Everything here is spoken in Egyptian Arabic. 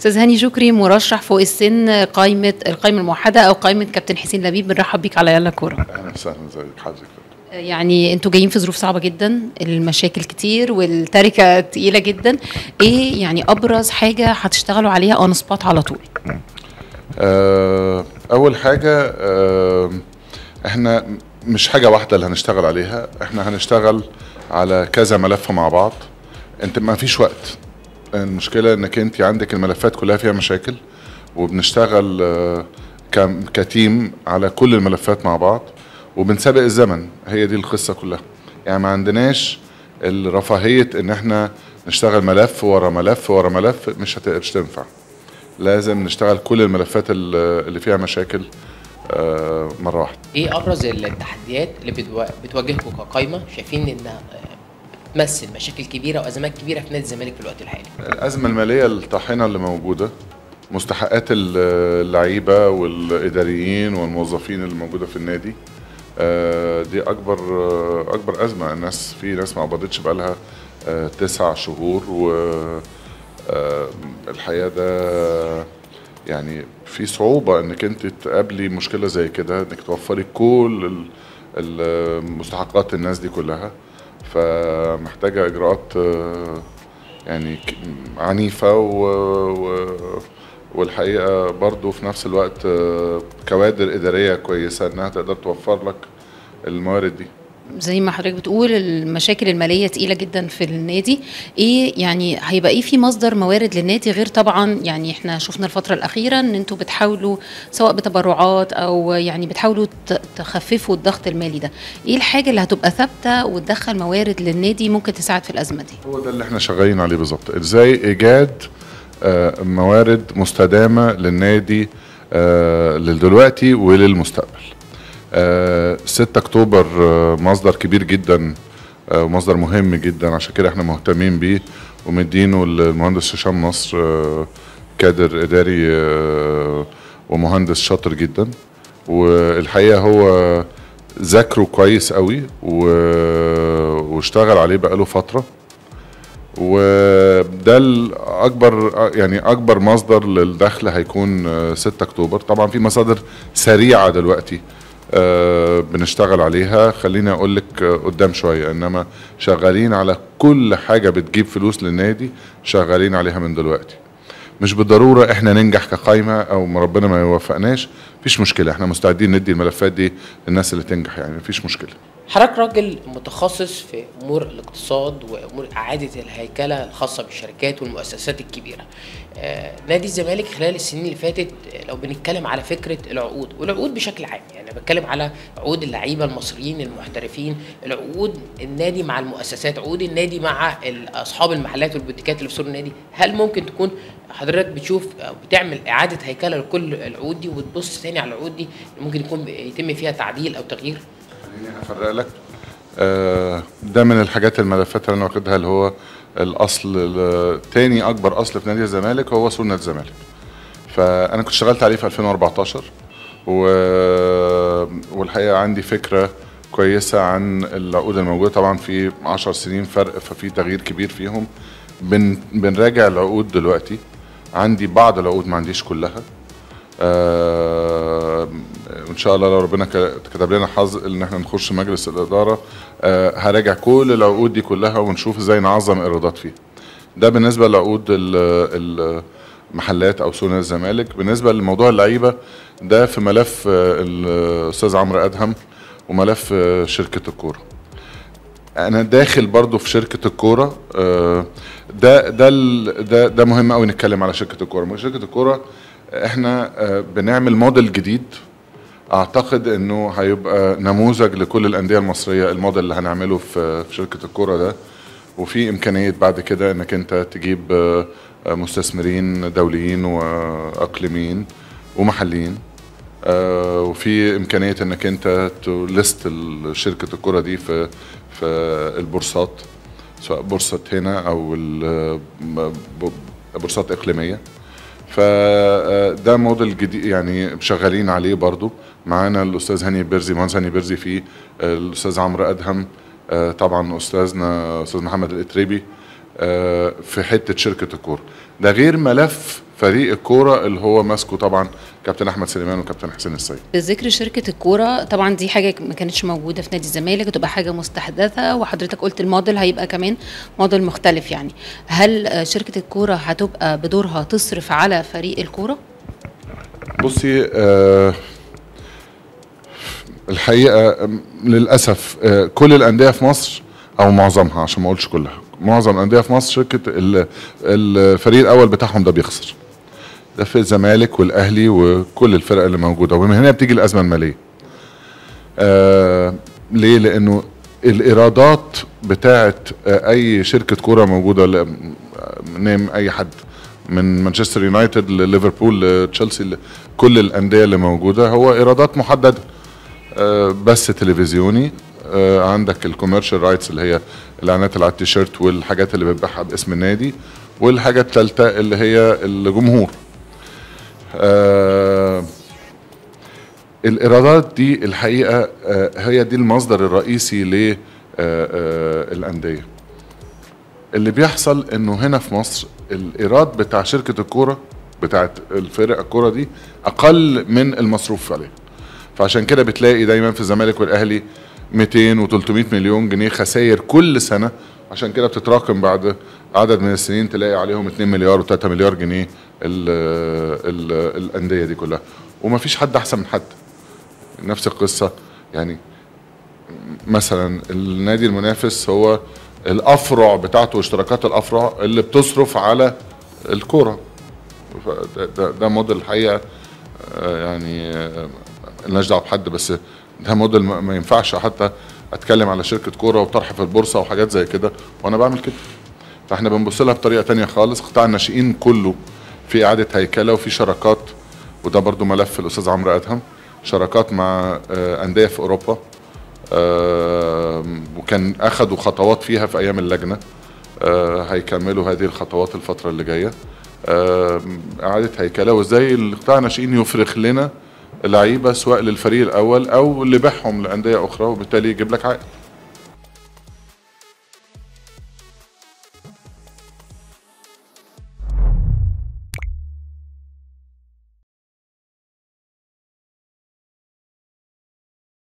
استاذ هاني شكري مرشح فوق السن قائمه القائمه الموحده او قائمه كابتن حسين لبيب بنرحب بيك على يلا كوره اهلا وسهلا ازيك حضرتك يعني انتوا جايين في ظروف صعبه جدا المشاكل كتير والتركه تقيله جدا ايه يعني ابرز حاجه هتشتغلوا عليها اون سبوت على طول آه، اول حاجه آه، احنا مش حاجه واحده اللي هنشتغل عليها احنا هنشتغل على كذا ملف مع بعض انت ما فيش وقت المشكله انك انت عندك الملفات كلها فيها مشاكل وبنشتغل آه، كم- كتيم على كل الملفات مع بعض وبنسابق الزمن هي دي القصه كلها يعني ما عندناش الرفاهيه ان احنا نشتغل ملف ورا ملف ورا ملف مش هتقدرش تنفع لازم نشتغل كل الملفات ال- اللي فيها مشاكل آه، مره واحده ايه ابرز التحديات اللي بتوا- بتواجهكم كقايمه شايفين انها آه، تمثل مشاكل كبيره وازمات كبيره في نادي الزمالك في الوقت الحالي الازمه الماليه الطاحنه اللي موجوده مستحقات ال- اللعيبه والاداريين والموظفين اللي موجوده في النادي آه، دي اكبر آه، اكبر ازمه الناس في ناس ما قبضتش بقالها آه، تسع شهور و آه، الحقيقه ده يعني في صعوبه انك انت تقابلي مشكله زي كده انك توفري كل ال- المستحقات الناس دي كلها فمحتاجه اجراءات آه، يعني ك- عنيفة و... و... والحقيقة برضو في نفس الوقت آه، كوادر إدارية كويسة إنها تقدر توفر لك الموارد دي زي ما حضرتك بتقول المشاكل الماليه تقيله جدا في النادي ايه يعني هيبقى ايه في مصدر موارد للنادي غير طبعا يعني احنا شفنا الفتره الاخيره ان انتوا بتحاولوا سواء بتبرعات او يعني بتحاولوا ت- تخففوا الضغط المالي ده ايه الحاجه اللي هتبقى ثابته وتدخل موارد للنادي ممكن تساعد في الازمه دي هو ده اللي احنا شغالين عليه بالظبط ازاي إيجاد آه، موارد مستدامة للنادي آه، لدلوقتي وللمستقبل آه، 6 أكتوبر آه، مصدر كبير جدا آه، ومصدر مهم جدا عشان كده احنا مهتمين بيه ومدينه للمهندس هشام نصر آه، كادر إداري آه، ومهندس شاطر جدا والحقيقة هو ذاكره كويس قوي و... واشتغل عليه بقاله فترة وده الاكبر يعني اكبر مصدر للدخل هيكون آه، 6 اكتوبر طبعا في مصادر سريعه دلوقتي آه، بنشتغل عليها خليني اقول لك آه، قدام شويه انما شغالين على كل حاجه بتجيب فلوس للنادي شغالين عليها من دلوقتي مش بالضروره احنا ننجح كقايمه او ما ربنا ما يوفقناش مفيش مشكله احنا مستعدين ندي الملفات دي للناس اللي تنجح يعني مفيش مشكله حضرتك راجل متخصص في امور الاقتصاد وامور اعاده الهيكله الخاصه بالشركات والمؤسسات الكبيره. آه نادي الزمالك خلال السنين اللي فاتت آه، لو بنتكلم على فكره العقود والعقود بشكل عام يعني أنا بتكلم على عقود اللعيبه المصريين المحترفين، العقود النادي مع المؤسسات، عقود النادي مع ال- اصحاب المحلات والبوتيكات اللي في سور النادي، هل ممكن تكون حضرتك بتشوف أو بتعمل اعاده هيكله لكل العقود دي وتبص تاني على العقود دي ممكن يكون يتم فيها تعديل او تغيير؟ خليني افرق لك آه، ده من الحاجات الملفات اللي انا واخدها اللي هو الاصل ال- تاني اكبر اصل في نادي الزمالك هو سور نادي الزمالك فانا كنت اشتغلت عليه في 2014 و... والحقيقه عندي فكره كويسه عن العقود الموجوده طبعا في 10 سنين فرق ففي تغيير كبير فيهم بن... بنراجع العقود دلوقتي عندي بعض العقود ما عنديش كلها آه، ان شاء الله لو ربنا ك- كتب لنا حظ ان احنا نخش مجلس الاداره آه، هراجع كل العقود دي كلها ونشوف ازاي نعظم ايرادات فيها ده بالنسبه لعقود ال- المحلات او سوق نادي الزمالك بالنسبه لموضوع اللعيبه ده في ملف آه، الاستاذ عمرو ادهم وملف آه، شركه الكوره انا داخل برضو في شركه الكوره آه، ده ده ال- ده ده مهم قوي نتكلم على شركه الكوره شركه الكوره احنا آه، بنعمل موديل جديد اعتقد انه هيبقى نموذج لكل الانديه المصريه الموديل اللي هنعمله في في شركه الكوره ده وفي امكانيه بعد كده انك انت تجيب آه، آه، مستثمرين دوليين واقليميين ومحليين آه، وفي امكانيه انك انت تلست شركه الكره دي في في البورصات سواء بورصه هنا او ال- ب- بورصات اقليميه فده موديل جديد يعني شغالين عليه برضو معانا الاستاذ هاني بيرزي مهندس هاني بيرزي فيه الاستاذ عمرو ادهم آه، طبعا استاذنا استاذ محمد الاتريبي آه، في حته شركه الكوره ده غير ملف فريق الكوره اللي هو ماسكه طبعا كابتن احمد سليمان وكابتن حسين السيد بذكر شركة الكورة طبعا دي حاجة ما كانتش موجودة في نادي الزمالك تبقى حاجة مستحدثة وحضرتك قلت الموديل هيبقى كمان موديل مختلف يعني هل آه، شركة الكورة هتبقى بدورها تصرف على فريق الكورة؟ بصي آه الحقيقه آم، للاسف آه كل الانديه في مصر او معظمها عشان ما اقولش كلها معظم الانديه في مصر شركه ال- الفريق الاول بتاعهم ده بيخسر ده في الزمالك والاهلي وكل الفرق اللي موجوده ومن هنا بتيجي الازمه الماليه آه ليه لانه الايرادات بتاعت آه اي شركه كوره موجوده ل- نام اي حد من مانشستر يونايتد لليفربول لتشيلسي ل- كل الانديه اللي موجوده هو ايرادات محدده آه بس تلفزيوني آه عندك الكوميرشال رايتس اللي هي الاعلانات اللي على التيشيرت والحاجات اللي بتبيعها باسم النادي والحاجه الثالثه اللي هي الجمهور آه الايرادات دي الحقيقه آه، هي دي المصدر الرئيسي للانديه اللي بيحصل انه هنا في مصر الايراد بتاع شركه الكوره بتاعت الفرق الكوره دي اقل من المصروف عليها فعشان كده بتلاقي دايما في الزمالك والاهلي 200 و300 مليون جنيه خسائر كل سنه عشان كده بتتراكم بعد عدد من السنين تلاقي عليهم 2 مليار و3 مليار جنيه ال ال الانديه دي كلها ومفيش حد احسن من حد نفس القصه يعني مثلا النادي المنافس هو الافرع بتاعته اشتراكات الافرع اللي بتصرف على الكوره فده- ده, ده موديل الحقيقه آه، يعني آه، ملناش دعوه بحد بس ده موديل ما ما ينفعش حتى اتكلم على شركه كوره وطرح في البورصه وحاجات زي كده وانا بعمل كده فاحنا بنبص لها بطريقه تانية خالص قطاع الناشئين كله في اعاده هيكله وفي شراكات وده برضو ملف الاستاذ عمرو ادهم شراكات مع آه، انديه في اوروبا آم، وكان اخذوا خطوات فيها في ايام اللجنه آه، هيكملوا هذه الخطوات الفتره اللي جايه آم، اعاده هيكله وازاي القطاع الناشئين يفرخ لنا لعيبه سواء للفريق الاول او اللي بيعهم لانديه اخرى وبالتالي يجيب لك عائد